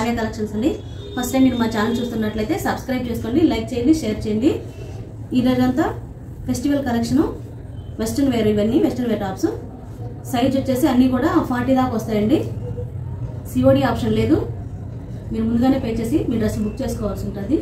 భార్య కలెక్షన్స్ అండి first time మీరు మా ఛానల్ చూస్తున్నట్లయితే సబ్స్క్రైబ్ చేసుకోండి లైక్ చేయండి షేర్ చేయండి ఈ రోజంతా ఫెస్టివల్ కలెక్షను వెస్ట్రన్ వేర్ ఇవన్నీ వెస్ట్రన్ వేర్ టాప్స్ సైజ్ వచ్చేసి అన్నీ కూడా ఫార్టీ దాకా వస్తాయండి సిఓడి ఆప్షన్ లేదు మీరు ముందుగానే పే చేసి మీ డ్రెస్ బుక్ చేసుకోవాల్సి ఉంటుంది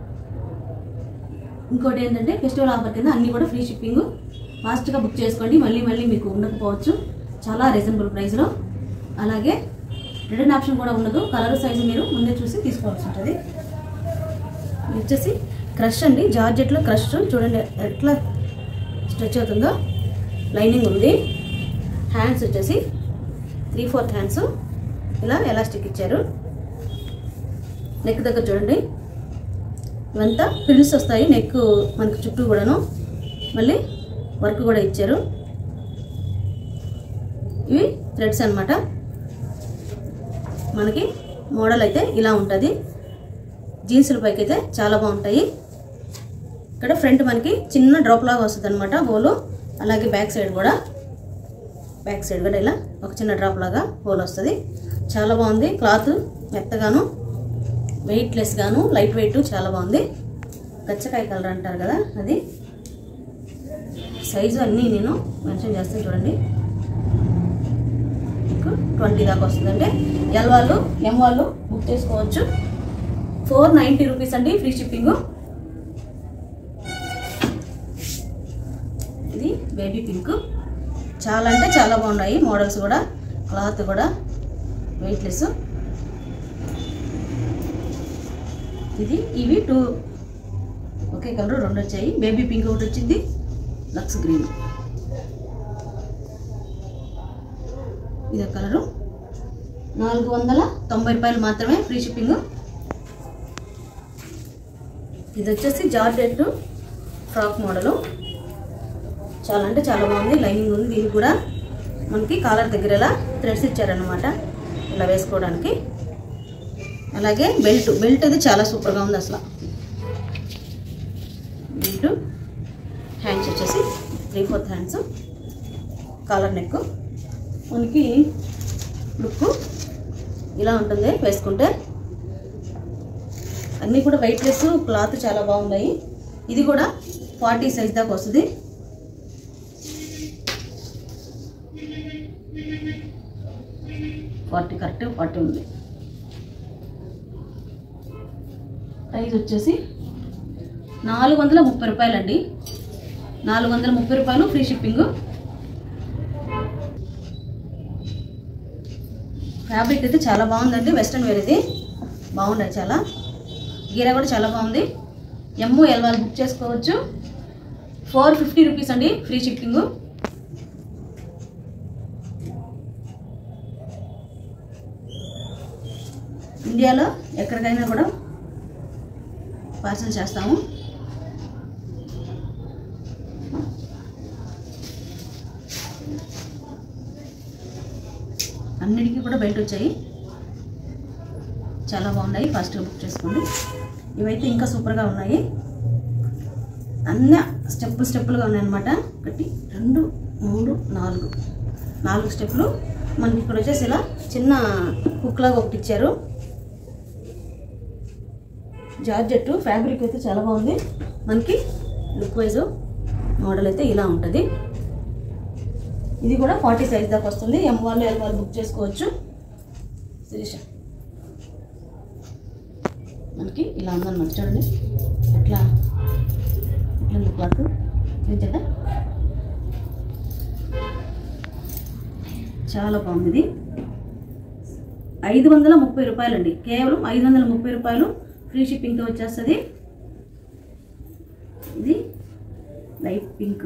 ఇంకోటి ఏంటంటే ఫెస్టివల్ ఆఫర్ కింద అన్నీ కూడా ఫ్రీ షిప్పింగ్ ఫాస్ట్గా బుక్ చేసుకోండి మళ్ళీ మళ్ళీ మీకు ఉండకపోవచ్చు చాలా రీజనబుల్ ప్రైస్లో అలాగే రిటర్న్ ఆప్షన్ కూడా ఉండదు కలర్ సైజు మీరు ముందే చూసి తీసుకోవాల్సి ఉంటుంది ఇది వచ్చేసి క్రష్ అండి జార్జెట్లో క్రష్ చూడండి ఎట్లా స్ట్రెచ్ అవుతుందో లైనింగ్ ఉంది హ్యాండ్స్ వచ్చేసి త్రీ ఫోర్త్ హ్యాండ్స్ ఇలా ఎలాస్టిక్ ఇచ్చారు నెక్ దగ్గర చూడండి ఇవంతా ప్రిల్స్ వస్తాయి నెక్ మనకి చుట్టూ కూడాను మళ్ళీ వర్క్ కూడా ఇచ్చారు ఇవి థ్రెడ్స్ అన్నమాట మనకి మోడల్ అయితే ఇలా ఉంటుంది జీన్సుల పైకి అయితే చాలా బాగుంటాయి ఇక్కడ ఫ్రంట్ మనకి చిన్న డ్రాప్ లాగా వస్తుంది అనమాట హోలు అలాగే బ్యాక్ సైడ్ కూడా బ్యాక్ సైడ్ కూడా ఇలా ఒక చిన్న డ్రాప్ లాగా హోల్ వస్తుంది చాలా బాగుంది క్లాత్ మెత్తగాను వెయిట్లెస్ గాను లైట్ వెయిట్ చాలా బాగుంది గచ్చకాయ కలర్ అంటారు కదా అది సైజు అన్నీ నేను మెన్షన్ చేస్తాను చూడండి మీకు ట్వంటీ దాకా వస్తుంది అంటే ఎల్ వాళ్ళు ఎం వాళ్ళు బుక్ చేసుకోవచ్చు ఫోర్ నైంటీ రూపీస్ అండి ఫ్రీ షిప్పింగ్ ఇది బేబీ పింక్ చాలా అంటే చాలా బాగున్నాయి మోడల్స్ కూడా క్లాత్ కూడా వెయిట్లెస్ ఇది ఇవి టూ ఒకే కలర్ రెండు వచ్చాయి బేబీ పింక్ ఒకటి వచ్చింది లక్స్ గ్రీన్ ఇది కలరు నాలుగు వందల తొంభై రూపాయలు మాత్రమే ఫ్రీ షిప్పింగ్ ఇది వచ్చేసి జార్జెట్ ఫ్రాక్ మోడలు చాలా అంటే చాలా బాగుంది లైనింగ్ ఉంది దీనికి కూడా మనకి కాలర్ దగ్గర ఇలా థ్రెడ్స్ ఇచ్చారనమాట ఇలా వేసుకోవడానికి అలాగే బెల్ట్ బెల్ట్ అది చాలా సూపర్గా ఉంది అసలు బెల్ట్ హ్యాండ్స్ వచ్చేసి three fourth hands collar neck మనకి లుక్ ఇలా ఉంటుంది వేసుకుంటే అన్నీ కూడా వెయిట్లెస్ క్లాత్ చాలా బాగున్నాయి ఇది కూడా ఫార్టీ సైజ్ దాకా వస్తుంది ఫార్టీ కరెక్ట్ ఫార్టీ ఉంది ప్రైస్ వచ్చేసి నాలుగు వందల ముప్పై రూపాయలండి నాలుగు వందల ముప్పై రూపాయలు ఫ్రీ షిప్పింగ్ ఫ్యాబ్రిక్ అయితే చాలా బాగుందండి వెస్ట్రన్ వేర్ ఇది బాగున్నాయి చాలా గీర కూడా చాలా బాగుంది ఎమ్ము ఎల్ వాళ్ళు బుక్ చేసుకోవచ్చు ఫోర్ ఫిఫ్టీ రూపీస్ అండి ఫ్రీ షిప్పింగ్ ఇండియాలో ఎక్కడికైనా కూడా పార్సల్ చేస్తాము అన్నిటికీ కూడా బయట వచ్చాయి చాలా బాగున్నాయి ఫాస్ట్గా బుక్ చేసుకోండి ఇవైతే ఇంకా సూపర్గా ఉన్నాయి అన్నీ స్టెప్పులు స్టెప్పులుగా ఉన్నాయన్నమాట ఒకటి రెండు మూడు నాలుగు నాలుగు స్టెప్పులు మనకి ఇక్కడ వచ్చేసి ఇలా చిన్న హుక్ లాగా ఒకటి ఇచ్చారు జార్జెట్ ఫ్యాబ్రిక్ అయితే చాలా బాగుంది మనకి లుక్ వైజ్ మోడల్ అయితే ఇలా ఉంటుంది ఇది కూడా ఫార్టీ సైజ్ దాకా వస్తుంది ఎం వాళ్ళు ఎల్ వాళ్ళు బుక్ చేసుకోవచ్చు శిరీష మనకి ఇలా ఉందన్నమాట చూడండి ఎట్లా ఎట్లా ఉంది క్లాత్ చూపించదా చాలా బాగుంది ఇది ఐదు వందల ముప్పై రూపాయలండి కేవలం ఐదు వందల ముప్పై రూపాయలు ఫ్రీ షిప్పింగ్తో వచ్చేస్తుంది ఇది లైట్ పింక్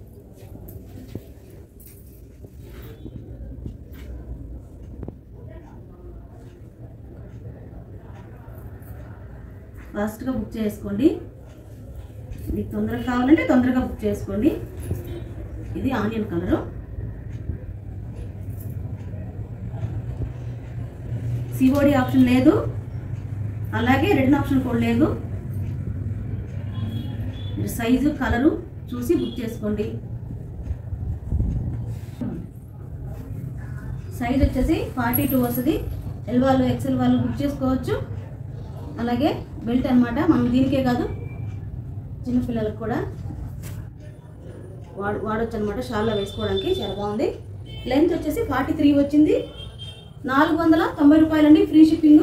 ఫాస్ట్గా బుక్ చేసుకోండి మీకు తొందరగా కావాలంటే తొందరగా బుక్ చేసుకోండి ఇది ఆనియన్ కలరు సిఓడి ఆప్షన్ లేదు అలాగే రిటర్న్ ఆప్షన్ కూడా లేదు మీరు సైజు కలరు చూసి బుక్ చేసుకోండి సైజ్ వచ్చేసి ఫార్టీ టూ వస్తుంది ఎల్ వాళ్ళు ఎక్సెల్ వాళ్ళు బుక్ చేసుకోవచ్చు అలాగే బెల్ట్ అన్నమాట మనం దీనికే కాదు చిన్నపిల్లలకు కూడా వాడు వాడొచ్చు అనమాట షాల్లో వేసుకోవడానికి చాలా బాగుంది లెంత్ వచ్చేసి ఫార్టీ త్రీ వచ్చింది నాలుగు వందల తొంభై రూపాయలండి ఫ్రీ షిప్పింగ్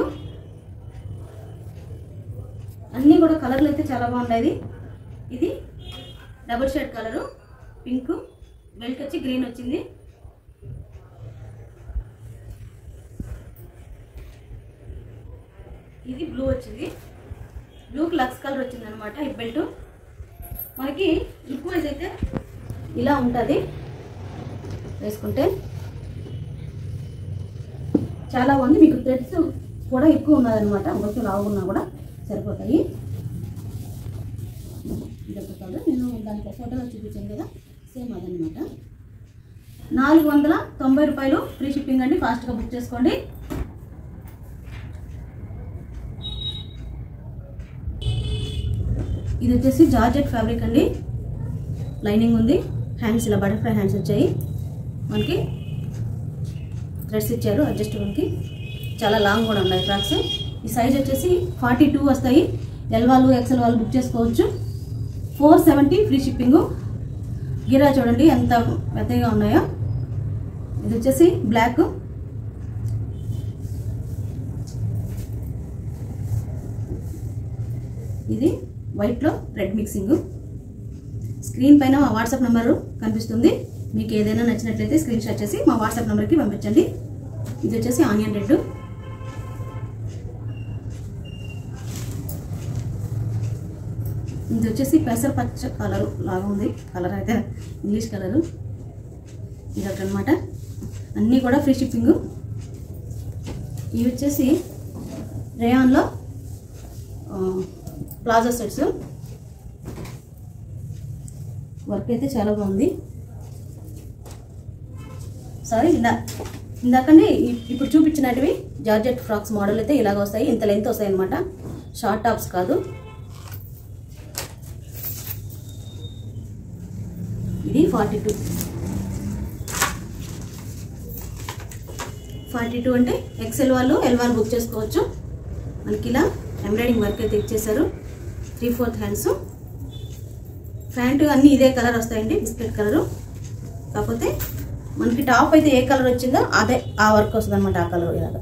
అన్నీ కూడా కలర్లు అయితే చాలా బాగున్నాయి ఇది double shade colour pink belt వచ్చి గ్రీన్ వచ్చింది ఇది బ్లూ వచ్చింది బ్లూకి లక్స్ కలర్ వచ్చింది అనమాట ఈ బెల్ట్ మనకి లుక్ వైజ్ అయితే ఇలా ఉంటుంది వేసుకుంటే చాలా బాగుంది మీకు థ్రెడ్స్ కూడా ఎక్కువ ఉన్నదనమాట కొంచెం లావుగా కూడా సరిపోతాయి ఇదొక కలర్ నేను దాంట్లో ఫోటోలో చూపించాను కదా సేమ్ అదనమాట నాలుగు వందల తొంభై రూపాయలు ఫ్రీ షిప్పింగ్ అండి ఫాస్ట్గా బుక్ చేసుకోండి ఇది వచ్చేసి జార్జెట్ ఫ్యాబ్రిక్ అండి లైనింగ్ ఉంది హ్యాండ్స్ ఇలా బటర్ఫ్లై హ్యాండ్స్ వచ్చాయి మనకి థ్రెడ్స్ ఇచ్చారు అడ్జస్టబుల్కి చాలా లాంగ్ కూడా ఉన్నాయి ఫ్రాక్స్ ఈ సైజ్ వచ్చేసి ఫార్టీ టూ వస్తాయి ఎల్ వాళ్ళు ఎక్సెల్ వాళ్ళు బుక్ చేసుకోవచ్చు ఫోర్ సెవెంటీ ఫ్రీ షిప్పింగ్ గిరా చూడండి ఎంత పెద్దగా ఉన్నాయో ఇది వచ్చేసి బ్లాక్ ఇది వైట్లో రెడ్ మిక్సింగ్ స్క్రీన్ పైన మా వాట్సాప్ నెంబరు కనిపిస్తుంది మీకు ఏదైనా నచ్చినట్లయితే స్క్రీన్ షాట్ చేసి మా వాట్సాప్ నెంబర్కి పంపించండి ఇది వచ్చేసి ఆనియన్ రెడ్ ఇది వచ్చేసి పెసర పచ్చ కలర్ లాగా ఉంది కలర్ అయితే ఇంగ్లీష్ కలరు ఇది ఒకటి అనమాట అన్నీ కూడా ఫ్రీ షిప్పింగ్ ఇవి వచ్చేసి రేయాన్లో ప్లాజా సెట్స్ వర్క్ అయితే చాలా బాగుంది సారీ ఇందా ఇందాకండి ఇ- ఇప్పుడు చూపించినటివి జార్జెట్ ఫ్రాక్స్ మోడల్ అయితే ఇలాగ వస్తాయి ఇంత లెంత్ వస్తాయి అనమాట షార్ట్ టాప్స్ కాదు ఇది ఫార్టీ టూ ఫార్టీ టూ అంటే ఎక్సెల్ వాళ్ళు ఎల్ వాళ్ళు బుక్ చేసుకోవచ్చు మనకి ఇలా ఎంబ్రాయిడింగ్ వర్క్ అయితే ఇచ్చేసారు త్రీ ఫోర్త్ హ్యాండ్స్ ప్యాంటు అన్నీ ఇదే కలర్ వస్తాయండి బిస్కెట్ కలరు కాకపోతే మనకి టాప్ అయితే ఏ కలర్ వచ్చిందో అదే ఆ వర్క్ వస్తుంది అనమాట ఆ కలర్ ఇలాగ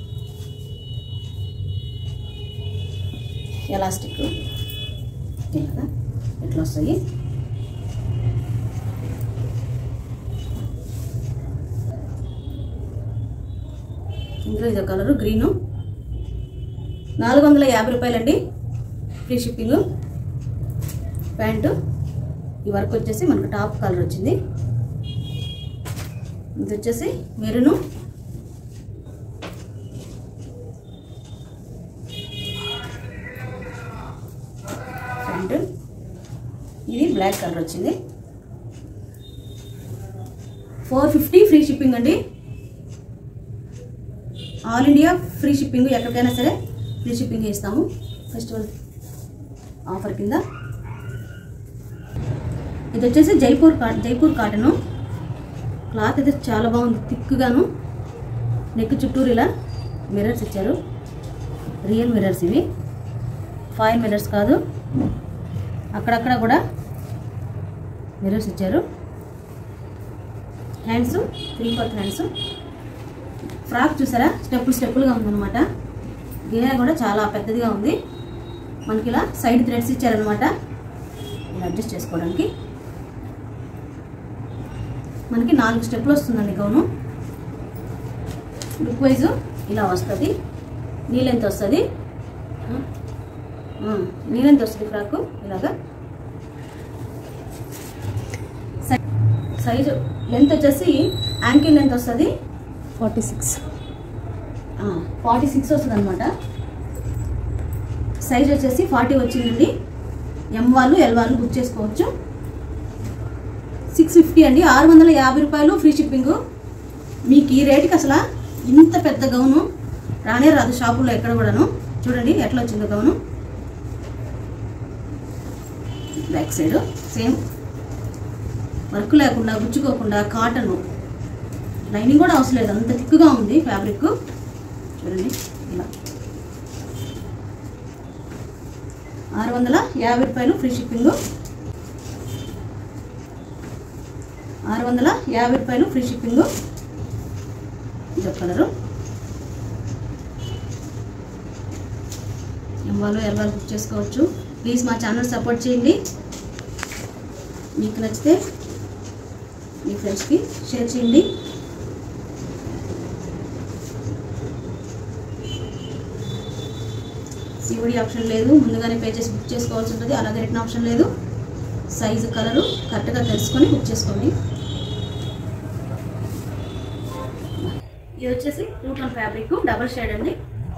ఎలాస్టిక్ ఇలాగా ఎట్లా వస్తాయి ఇందులో ఇదో కలరు గ్రీను నాలుగు వందల యాభై రూపాయలండి ఫ్రీ షిప్పింగ్ ప్యాంటు ఈ వర్క్ వచ్చేసి మనకు టాప్ కలర్ వచ్చింది ఇది వచ్చేసి మెరును ప్యాంటు ఇది బ్లాక్ కలర్ వచ్చింది ఫోర్ ఫిఫ్టీ ఫ్రీ షిప్పింగ్ అండి ఆల్ ఇండియా ఫ్రీ షిప్పింగ్ ఎక్కడికైనా సరే ఫ్రీ షిప్పింగ్ ఇస్తాము ఫెస్టివల్ ఆఫర్ కింద ఇది వచ్చేసి జైపూర్ కా జైపూర్ కాటను క్లాత్ అయితే చాలా బాగుంది థిక్గాను నెక్ చుట్టూరు ఇలా మిర్రర్స్ ఇచ్చారు రియల్ మిర్రర్స్ ఇవి ఫైవ్ మిర్రర్స్ కాదు అక్కడక్కడ కూడా మిర్రర్స్ ఇచ్చారు hands three fourth hands frock చూసారా స్టెప్పులు స్టెప్పులుగా ఉందన్నమాట గిరా కూడా చాలా పెద్దదిగా ఉంది మనకి ఇలా సైడ్ థ్రెడ్స్ ఇచ్చారనమాట ఇలా అడ్జస్ట్ చేసుకోవడానికి మనకి నాలుగు స్టెప్లు వస్తుందండి గౌను లుక్ వైజ్ ఇలా వస్తుంది నీళ్ళెంత వస్తుంది నీళ్ళెంత వస్తుంది ఫ్రాక్ ఇలాగా సై- సైజు లెంత్ వచ్చేసి యాంకిల్ లెంత్ వస్తుంది ఫార్టీ సిక్స్ ఫార్టీ సిక్స్ వస్తుంది అనమాట సైజ్ వచ్చేసి ఫార్టీ వచ్చిందండి ఎం వాళ్ళు ఎల్ వాళ్ళు బుక్ చేసుకోవచ్చు సిక్స్ ఫిఫ్టీ అండి ఆరు వందల యాభై రూపాయలు ఫ్రీ షిప్పింగ్ మీకు ఈ రేటుకి అసలు ఇంత పెద్ద గౌను రానే రాదు షాపుల్లో ఎక్కడ కూడాను చూడండి ఎట్లా వచ్చిందో gown back side same work లేకుండా గుచ్చుకోకుండా కాటన్ లైనింగ్ కూడా అవసరం లేదు అంత థిక్గా ఉంది ఫ్యాబ్రిక్ చూడండి ఇలా ఆరు వందల యాభై రూపాయలు ఫ్రీ షిప్పింగ్ ఆరు వందల యాభై రూపాయలు ఫ్రీ షిప్పింగ్ ఇది కలరు ఎంవాలు ఎల్వాలు బుక్ చేసుకోవచ్చు ప్లీజ్ మా ఛానల్ సపోర్ట్ చేయండి మీకు నచ్చితే మీ ఫ్రెండ్స్కి షేర్ చేయండి సివిడి ఆప్షన్ లేదు ముందుగానే పే చేసి బుక్ చేసుకోవాల్సి ఉంటుంది అలాగే రిటర్న్ ఆప్షన్ లేదు సైజు కలరు కరెక్ట్గా తెలుసుకొని బుక్ చేసుకోండి ఇది వచ్చేసి two tone fabric double shade అండి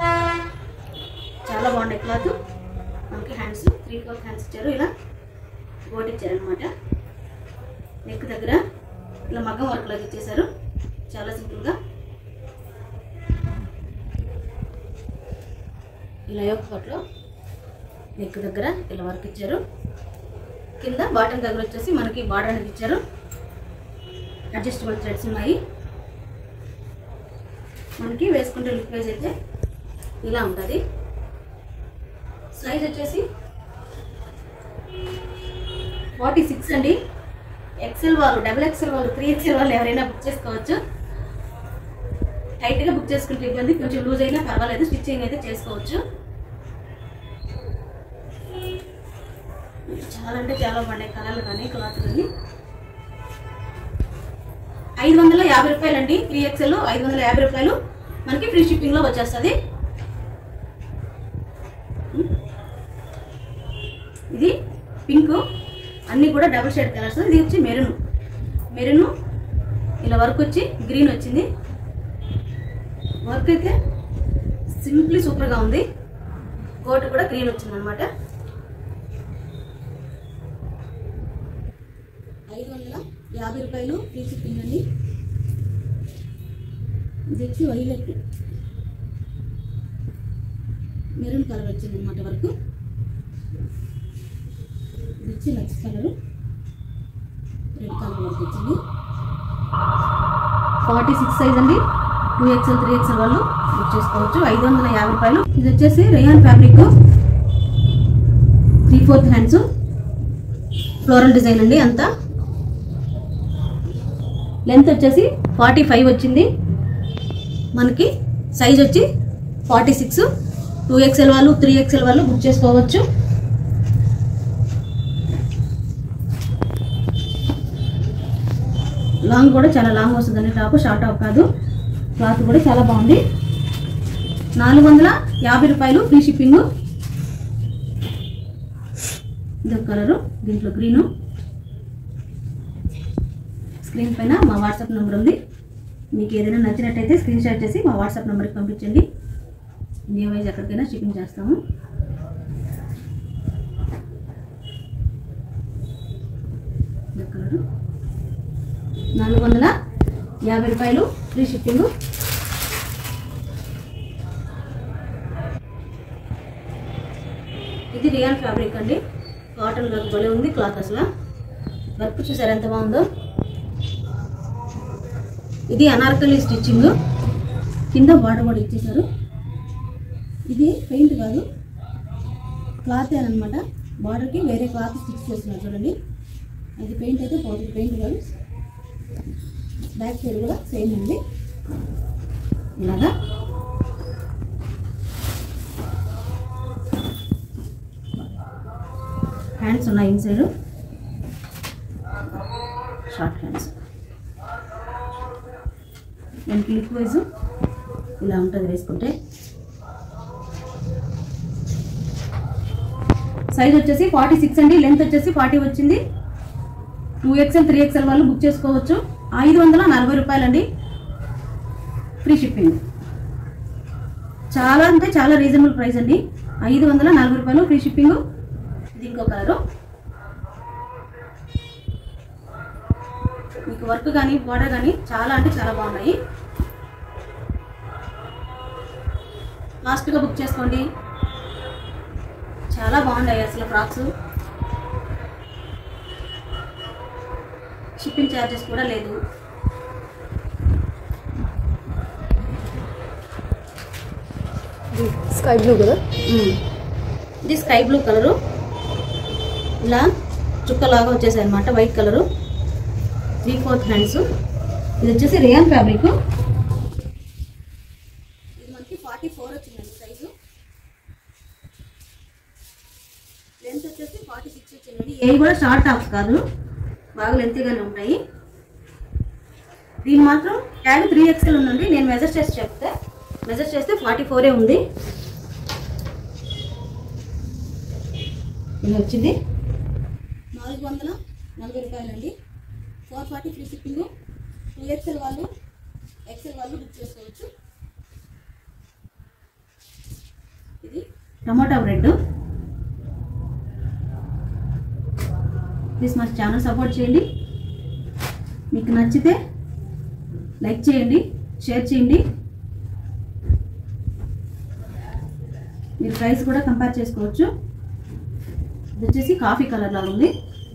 చాలా బాగుండే క్లాత్ మనకి హ్యాండ్స్ త్రీ ఫోర్ హ్యాండ్స్ ఇచ్చారు ఇలా గోట్ ఇచ్చారనమాట నెక్ దగ్గర ఇలా మగ్గం వర్క్ లాగా ఇచ్చేసారు చాలా సింపుల్గా ఇలా యొక్క పట్లో నెక్ దగ్గర ఇలా వర్క్ ఇచ్చారు కింద బాటమ్ దగ్గర వచ్చేసి మనకి బార్డర్ అనేది ఇచ్చారు అడ్జస్టబుల్ థ్రెడ్స్ ఉన్నాయి మనకి వేసుకుంటే లుక్ వైజ్ అయితే ఇలా ఉంటుంది సైజ్ వచ్చేసి ఫార్టీ సిక్స్ అండి ఎక్సెల్ వాళ్ళు డబుల్ ఎక్సెల్ వాళ్ళు త్రీ ఎక్సెల్ వాళ్ళు ఎవరైనా బుక్ చేసుకోవచ్చు టైట్గా బుక్ చేసుకుంటే ఇబ్బంది కొంచెం లూజ్ అయినా పర్వాలేదు స్టిచ్చింగ్ అయితే చేసుకోవచ్చు చాలా అంటే చాలా బాగున్నాయి కలర్లు కానీ క్లాత్ కానీ ఐదు వందల యాభై రూపాయలు అండి త్రీ ఎక్స్ఎల్ ఐదు వందల యాభై రూపాయలు మనకి ఫ్రీ షిప్పింగ్లో వచ్చేస్తుంది ఇది పింక్ అన్నీ కూడా డబుల్ షేడ్ కలర్స్ ఇది వచ్చి మెరూన్ మెరూన్ ఇలా వర్క్ వచ్చి గ్రీన్ వచ్చింది వర్క్ అయితే సింప్లీ సూపర్గా ఉంది కోట్ కూడా గ్రీన్ వచ్చింది అనమాట ఐదు వందల యాభై రూపాయలు ఫ్రీ షిప్పింగ్ అండి ఇది వచ్చి వైలెట్ మెరూన్ కలర్ వచ్చింది అనమాట వరకు ఇది వచ్చి లక్స్ కలర్ రెడ్ కలర్ వరకు వచ్చింది ఫార్టీ సిక్స్ సైజ్ అండి టూ ఎక్స్ఎల్ త్రీ ఎక్స్ఎల్ వాళ్ళు బుక్ చేసుకోవచ్చు ఐదు వందల యాభై రూపాయలు ఇది వచ్చేసి rayon fabric three fourth hands floral design అండి అంతా లెంత్ వచ్చేసి ఫార్టీ ఫైవ్ వచ్చింది మనకి సైజ్ వచ్చి ఫార్టీ సిక్స్ టూ ఎక్స్ఎల్ వాళ్ళు త్రీ ఎక్స్ఎల్ వాళ్ళు బుక్ చేసుకోవచ్చు లాంగ్ కూడా చాలా లాంగ్ వస్తుందండి టాప్ షార్ట్ టాప్ కాదు క్లాత్ కూడా చాలా బాగుంది నాలుగు వందల యాభై రూపాయలు ఫ్రీ షిప్పింగ్ ఇది కలరు దీంట్లో గ్రీను స్క్రీన్ పైన మా వాట్సాప్ నెంబర్ ఉంది మీకు ఏదైనా నచ్చినట్టయితే స్క్రీన్ షాట్ చేసి మా వాట్సాప్ నెంబర్కి పంపించండి ఇండియా వైజ్ ఎక్కడికైనా షిప్పింగ్ చేస్తాము ఇది కలరు నాలుగు వందల యాభై రూపాయలు ఫ్రీ షిప్పింగ్ ఇది రియల్ ఫ్యాబ్రిక్ అండి కాటన్ వర్క్ భలే ఉంది క్లాత్ అసలు వర్క్ చూసారు ఎంత బాగుందో ఇది అనార్కలి స్టిచ్చింగ్ కింద బార్డర్ కూడా ఇచ్చేసారు ఇది పెయింట్ కాదు క్లాత్ అనమాట బార్డర్కి వేరే క్లాత్ స్టిచ్ చేస్తున్నారు చూడండి అది పెయింట్ అయితే పోతుంది పెయింట్ కాదు బ్యాక్ సైడ్ కూడా సేమ్ ఉంది ఇలాగా హ్యాండ్స్ ఉన్నాయి ఇన్సైడ్ షార్ట్ హ్యాండ్స్ దానికి లిక్ వైజ్ ఇలా ఉంటుంది వేసుకుంటే సైజ్ వచ్చేసి ఫార్టీ సిక్స్ అండి లెంత్ వచ్చేసి ఫార్టీ వచ్చింది టూ ఎక్స్ఎల్ త్రీ ఎక్స్ఎల్ వాళ్ళు బుక్ చేసుకోవచ్చు ఐదు వందల నలభై రూపాయలండి ఫ్రీ షిప్పింగ్ చాలా అంటే చాలా రీజనబుల్ ప్రైస్ అండి ఐదు వందల నలభై రూపాయలు ఫ్రీ షిప్పింగ్ ఇది ఇంకో కలరు మీకు వర్క్ కానీ బార్డర్ కానీ చాలా అంటే చాలా బాగున్నాయి లాస్ట్గా బుక్ చేసుకోండి చాలా బాగున్నాయి అసలు ఫ్రాక్స్ షిప్పింగ్ ఛార్జెస్ కూడా లేదు స్కై బ్లూ కదా మ్మ్. ఇది స్కై బ్లూ కలరు ఇలా చుక్కలాగా వచ్చేసాయి అనమాట white colour three fourth hands ఇది వచ్చేసి రియాన్ ఫ్యాబ్రిక్ ఇది మనకి ఫార్టీ ఫోర్ వచ్చిందండి సైజు లెంత్ వచ్చేసి ఫార్టీ సిక్స్ వచ్చిందండి ఏవి కూడా షార్ట్ టాప్స్ కాదు బాగా లెంత్గానే ఉన్నాయి దీని మాత్రం ట్యాగ్ త్రీ ఎక్స్ఎల్ ఉందండి నేను మెజర్ చేసి చెప్తే మెజర్ చేస్తే ఫార్టీ ఫోరే ఉంది ఇది వచ్చింది నాలుగు వందల నలభై రూపాయలండి four forty free shipping two XL వాళ్ళు ఎక్స్ఎల్ వాళ్ళు బుక్ చేసుకోవచ్చు ఇది టమాటా బ్రెడ్ ప్లీజ్ మా ఛానల్ సపోర్ట్ చేయండి మీకు నచ్చితే లైక్ చేయండి షేర్ చేయండి మీరు ప్రైస్ కూడా కంపేర్ చేసుకోవచ్చు ఇది వచ్చేసి కాఫీ కలర్ లాగా ఉంది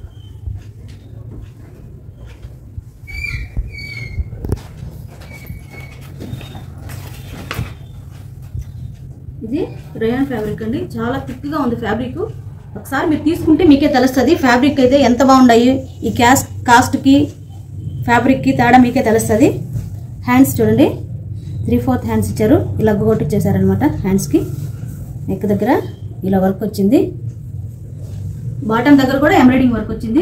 ఇది రేయాన్ ఫ్యాబ్రిక్ అండి చాలా థిక్గా ఉంది ఫ్యాబ్రిక్ ఒకసారి మీరు తీసుకుంటే మీకే తెలుస్తుంది ఫ్యాబ్రిక్ అయితే ఎంత బాగున్నాయి ఈ క్యాస్ కాస్ట్కి ఫ్యాబ్రిక్కి తేడా మీకే తెలుస్తుంది హ్యాండ్స్ చూడండి త్రీ ఫోర్త్ హ్యాండ్స్ ఇచ్చారు ఇలా కొట్టిచ్చేసారనమాట హ్యాండ్స్కి నెక్ దగ్గర ఇలా వర్క్ వచ్చింది బాటమ్ దగ్గర కూడా ఎంబ్రాయిడింగ్ వర్క్ వచ్చింది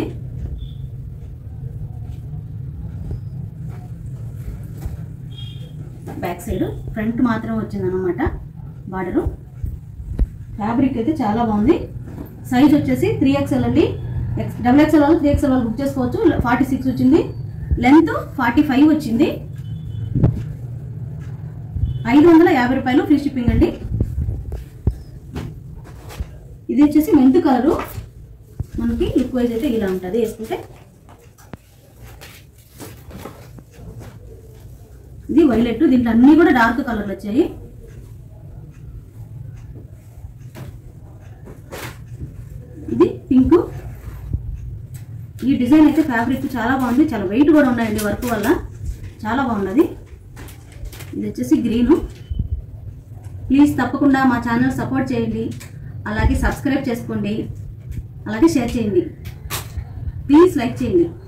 బ్యాక్ సైడ్ ఫ్రంట్ మాత్రం వచ్చింది అనమాట బార్డరు ఫ్యాబ్రిక్ అయితే చాలా బాగుంది సైజ్ వచ్చేసి త్రీ ఎక్స్ఎల్ అండి ఎక్స్ డబుల్ ఎక్స్ఎల్ వాళ్ళు త్రీ ఎక్స్ఎల్ వాళ్ళు బుక్ చేసుకోవచ్చు ఫార్టీ సిక్స్ వచ్చింది లెంత్ ఫార్టీ ఫైవ్ వచ్చింది ఐదు వందల యాభై రూపాయలు ఫ్రీ షిప్పింగ్ అండి ఇది వచ్చేసి మెంతు కలరు మనకి లుక్ వైజ్ అయితే ఇలా ఉంటుంది వేసుకుంటే ఇది వైలెట్ దీంట్లో అన్నీ కూడా డార్క్ కలర్లు వచ్చాయి ఇది పింక్ ఈ డిజైన్ అయితే ఫ్యాబ్రిక్ చాలా బాగుంది చాలా వెయిట్ కూడా ఉన్నాయండి వర్క్ వల్ల చాలా బాగున్నది ఇది వచ్చేసి గ్రీను ప్లీజ్ తప్పకుండా మా ఛానల్ సపోర్ట్ చేయండి అలాగే సబ్స్క్రైబ్ చేసుకోండి అలాగే షేర్ చేయండి ప్లీజ్ లైక్ చేయండి